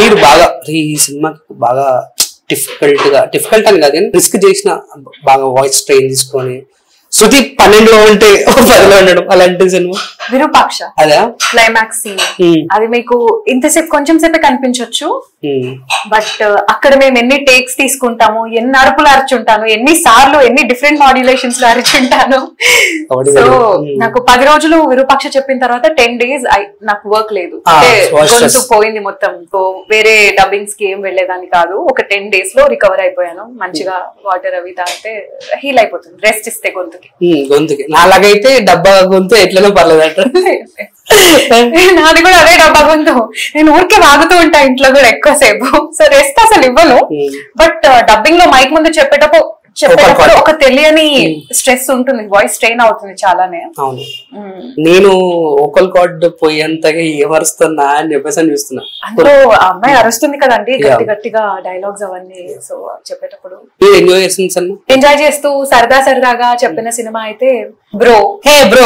మీరు బాగా ఈ సినిమాకి బాగా డిఫికల్ట్ గా డిఫికల్ట్ అని కాదు కానీ రిస్క్ చేసిన బాగా వాయిస్ ట్రైన్ తీసుకొని శృతి పన్నెండులో ఉంటే పదిలో ఉండడం అలాంటి సినిమా విరూపాక్ష అదా క్లైమాక్స్ సీన్ ఉమ్, అది మీకు ఇంతసేపు కొంచెం సేపే కనిపించవచ్చు ఉమ్, బట్ అక్కడ మేము ఎన్ని టేక్స్ తీసుకుంటాము ఎన్ని అరుపులు అరుచుంటాను ఎన్ని సార్లు ఎన్ని డిఫరెంట్ మాడ్యులేషన్స్ లో అరుచుంటాను ఒకటి సో కాదు. నాకు పది రోజులు విరూపాక్ష చెప్పిన తర్వాత టెన్ డేస్ నాకు వర్క్ లేదు Ah, అంటే was గొంతు stress. పోయింది మొత్తం సో వేరే డబ్బింగ్స్ కి ఏం వెళ్ళేదాన్ని కాదు ఒక టెన్ డేస్ లో రికవర్ అయిపోయాను మంచిగా వాటర్ అవి తాగితే హీల్ అయిపోతుంది రెస్ట్ ఇస్తే గొంతుకి ఉమ్, గొంతుకి నాలాగైతే డబ్బా గొంతు ఎట్లనో పర్లేదు అంట నాది కూడా అదే డబ్బా గొంతు నేను ఊరికే వాగుతూ ఉంటా ఇంట్లో కూడా ఎక్కువసేపు సో రెస్ట్ అసలు ఇవ్వను ఉమ్, బట్ డబ్బింగ్ లో మైక్ ముందు చెప్పేటప్పుడు చెప్పేటప్పుడు ఒక తెలియని స్ట్రెస్ ఉంటుంది వాయిస్ స్ట్రెయిన్ అవుతుంది చాలానే అవును మ్మ్. నేను ఓకల్ కార్డ్ పోయేంతగా ఏమరుస్తున్నా అని చెప్పేసి అని చూస్తున్నా అందులో ఆ అమ్మాయి అరుస్తుంది కదండి గట్టి Yeah. గట్టిగా డైలాగ్స్ అవన్నీ సో చెప్పేటప్పుడు మీరు ఎంజాయ్ చేస్తుంది సినిమా ఎంజాయ్ చేస్తూ సరదా సరదాగా చెప్పిన సినిమా అయితే బ్రో హే బ్రో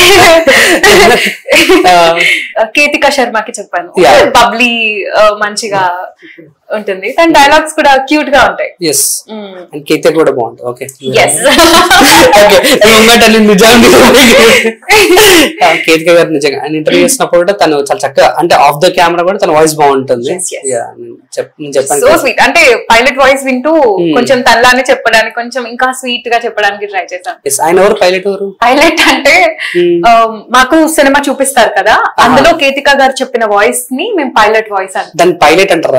కేతికా శర్మకి చెప్పాను Yeah. బబ్లీ మంచిగా ఉంటుంది తన డైలాగ్స్ కూడా క్యూట్ గా ఉంటాయి ఎస్ అండ్ కేతే కూడా బాగుంటుంది ఓకే ఎస్ ముంగట నిజాన్ని కేతిక గారు నిజంగా ఆయన ఇంటర్వ్యూ చేసినప్పుడు కూడా తను చాలా చక్కగా అంటే ఆఫ్ ద కెమెరా కూడా తన వాయిస్ బాగుంటుంది Yes, yes. Yeah, నేను చెప్- నేను చెప్పాను సో కదా. స్వీట్ అంటే పైలట్ వాయిస్ వింటూ కొంచెం తల్లాని చెప్పడానికి కొంచెం ఇంకా స్వీట్ గా చెప్పడానికి ట్రై చేశాను Yes, ఆయన ఎవరు పైలట్ ఎవరు పైలట్ అంటే Hmm. ఆ, మాకు సినిమా చూపిస్తారు కదా అందులో కేతికా గారు చెప్పిన వాయిస్ ని మేము పైలట్ వాయిస్ అంటాం దాన్ని పైలట్ అంటారా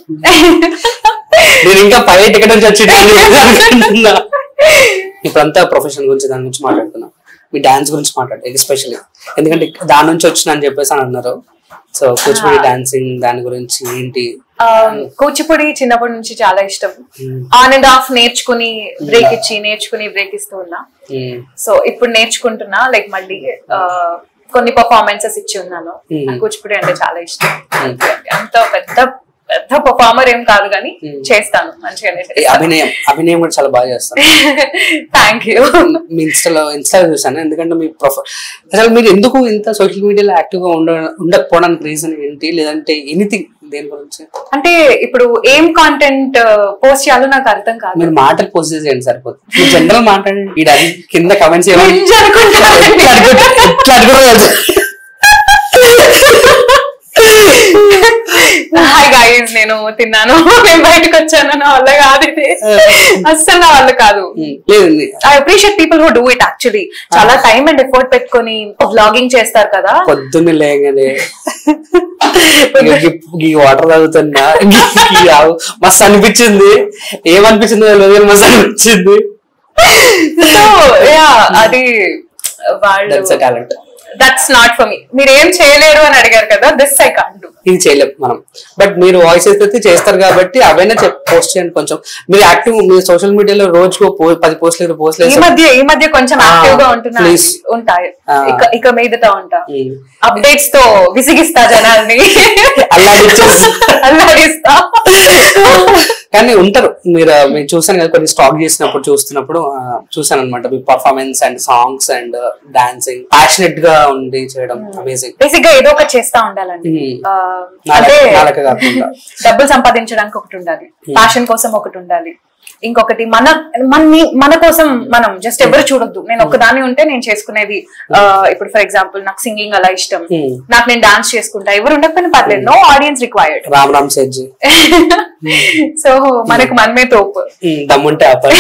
నేను ఇంకా పైలట్ ఎక్కడ నుంచి వచ్చి అనుకుంటున్నా. ఇప్పుడంతా ప్రొఫెషన్ గురించి దాని గురించి మాట్లాడుతున్నా మీ డాన్స్ గురించి మాట్లాడు ఎస్పెషల్లీ ఎందుకంటే దాని నుంచి వచ్చిన అని చెప్పేసి అని అన్నారు సో కూచిపూడి డాన్సింగ్ దాని గురించి ఏంటి ఆ, కూచిపూడి చిన్నప్పటి నుంచి చాలా ఇష్టం Hmm. ఆన్ అండ్ ఆఫ్ నేర్చుకుని బ్రేక్ ఇచ్చి నేర్చుకుని బ్రేక్ ఇస్తూ ఉన్నా ఉమ్, సో ఇప్పుడు నేర్చుకుంటున్నా లైక్ మళ్ళీ ఆ, కొన్ని పర్ఫార్మెన్సెస్ ఇచ్చి ఉన్నాను Hmm. నాకు కూచిపూడి అంటే చాలా ఇష్టం Hmm. అంత పెద్ద పెద్ద పర్ఫార్మర్ ఏం కాదు కానీ Hmm. చేస్తాను మంచిగానే ఈ అభినయం అభినయం కూడా చాలా బాగా చేస్తాను థ్యాంక్ యూ మీ ఇన్స్టాలో ఇన్స్టాలో చూసాను ఎందుకంటే మీ ప్రొఫైల్ అసలు మీరు ఎందుకు ఇంత సోషల్ మీడియాలో యాక్టివ్ గా ఉండ ఉండకపోవడానికి రీజన్ ఏంటి లేదంటే ఎనీథింగ్ దేని గురించి అంటే ఇప్పుడు ఏం కాంటెంట్ పోస్ట్ చేయాలో నాకు అర్థం కాదు మీరు మాటలు పోస్ట్ చేయండి సరిపోతుంది మీరు జనరల్ మాట్లాడండి ఈడ అది కింద కమెంట్స్ ఏమని క్రింజ్ అనుకుంటున్నానండి. ఎట్లా అనుకుంటా- ఎట్లా అనుకుంటా హాయ్ గైస్ నేను తిన్నాను నేను బయటకు వచ్చాను నా వల్ల కాదు ఇది అస్సలు నా వల్ల కాదు లేదు I appreciate people who do it actually చాలా టైం అండ్ ఎఫర్ట్ పెట్టుకొని వ్లాగింగ్ చేస్తారు కదా పొద్దున్నే లేగానే ఈ వాటర్ తాగుతున్నా గీ- గీ ఆవు- మస్తు అనిపించింది ఏమనిపించింది తెలియదు కానీ మస్తు అనిపించింది సో యా అది వాళ్ళు that's a talent that's not for me మీరు ఏం చేయలేరు అని అడిగారు కదా దిస్ ఐ కాంట్ డూ ఇది చేయలేం మనం బట్ మీరు వాయిస్ అయితే చేస్తారు కాబట్టి అవైనా పోస్ట్ చేయండి కొంచెం మీరు యాక్టివ్ మీరు సోషల్ మీడియాలో రోజుకు పో- పది పోస్టులు పోస్ట్ ఈ మధ్య ఈ మధ్య కొంచెం Ah, యాక్టివ్ గా ఉంటున్నా please. ఉంటాయి Ah. ఇక ఇక మీదట ఉంటా అప్డేట్స్ తో విసిగిస్తా జనాల్ని అల్లాడిచ్చేసి. అల్లాడిస్తా కానీ ఉంటారు మీరు మీరు చూసాను కదా కొన్ని స్టాక్ చేసినప్పుడు చూస్తున్నప్పుడు ఆ, చూసాను అనమాట మీ performance and songs and dancing passionate గా ఉండి చేయడం అమేజింగ్ బేసిక్ గా ఏదో ఒకటి చేస్తా ఉండాలండి Hmm. ఆ, నాలక- అంటే నాలక కాకుండా. డబ్బులు సంపాదించడానికి ఒకటి ఉండాలి ప్యాషన్ కోసం ఒకటి ఉండాలి ఇంకొకటి మన మన మన కోసం మనం జస్ట్ ఎవరు చూడొద్దు నేను ఒక్కదాన్ని ఉంటే నేను చేసుకునేది ఆ, ఇప్పుడు ఫర్ ఎగ్జాంపుల్ నాకు సింగింగ్ అలా ఇష్టం Hmm. నాకు నేను డాన్స్ చేసుకుంటా ఎవరు ఉండకపోయినా పర్లేదు no audience required Ram Ram సెడ్జి సో మనకు మనమే తోపు దమ్ముంటే ఆపండి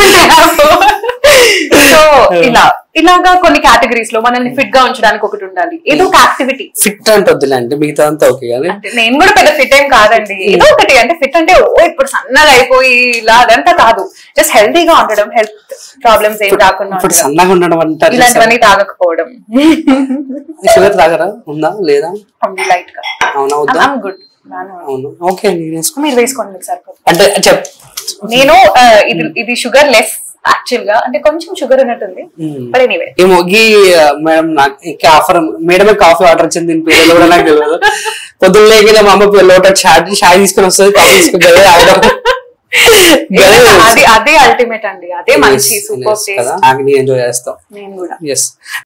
సో ఇలా ఇలాగా కొన్ని కేటగిరీస్ లో మనల్ని ఫిట్ గా ఉంచడానికి ఒకటి ఉండాలి ఏదో ఒక యాక్టివిటీ ఫిట్ అంటే వద్దులే అంటే మిగతా అంతా ఓకే కానీ అంటే నేను కూడా పెద్ద ఫిట్ ఏం కాదండి ఏదో ఒకటి అంటే ఫిట్ అంటే ఓ ఇప్పుడు సన్నగా అయిపోయి ఇలా అదంతా కాదు జస్ట్ హెల్తీగా ఉండడం హెల్త్ ప్రాబ్లమ్స్ ఏం రాకుండా ఇప్పుడు ఉండడం. సన్నగా ఉండడం అంటారు ఇలాంటివన్నీ తాగకపోవడం షుగర్ తాగరా ఉందా లేదా ఉంది లైట్ గా అవునా వద్దా గుడ్ అవును ఓకే నేను వేసుకో మీరు వేసుకోండి మీకు సరిపోతుంది అంటే చెప్ నేను ఆ, ఇది ఇది షుగర్ లెస్ యాక్చువల్ గా అంటే కొంచెం షుగర్ ఉన్నట్టుంది Hmm. బట్ ఎనీవే ఏమో గీ మేడం నాకు ఇంకా ఆఫర్ మేడమే కాఫీ ఆర్డర్ వచ్చింది దీని పేరు కూడా నాకు తెలియదు పొద్దున్న లేక మా అమ్మ లోట చాయ్ చాయ్ తీసుకొని వస్తుంది కాఫీ తీసుకొని గదే తాగడం. గదే అది అదే అల్టిమేట్ అండి అదే మంచి Yes, సూపర్ yes కదా టేస్ట్ నాకు ఎంజాయ్ చేస్తాం నేను కూడా ఎస్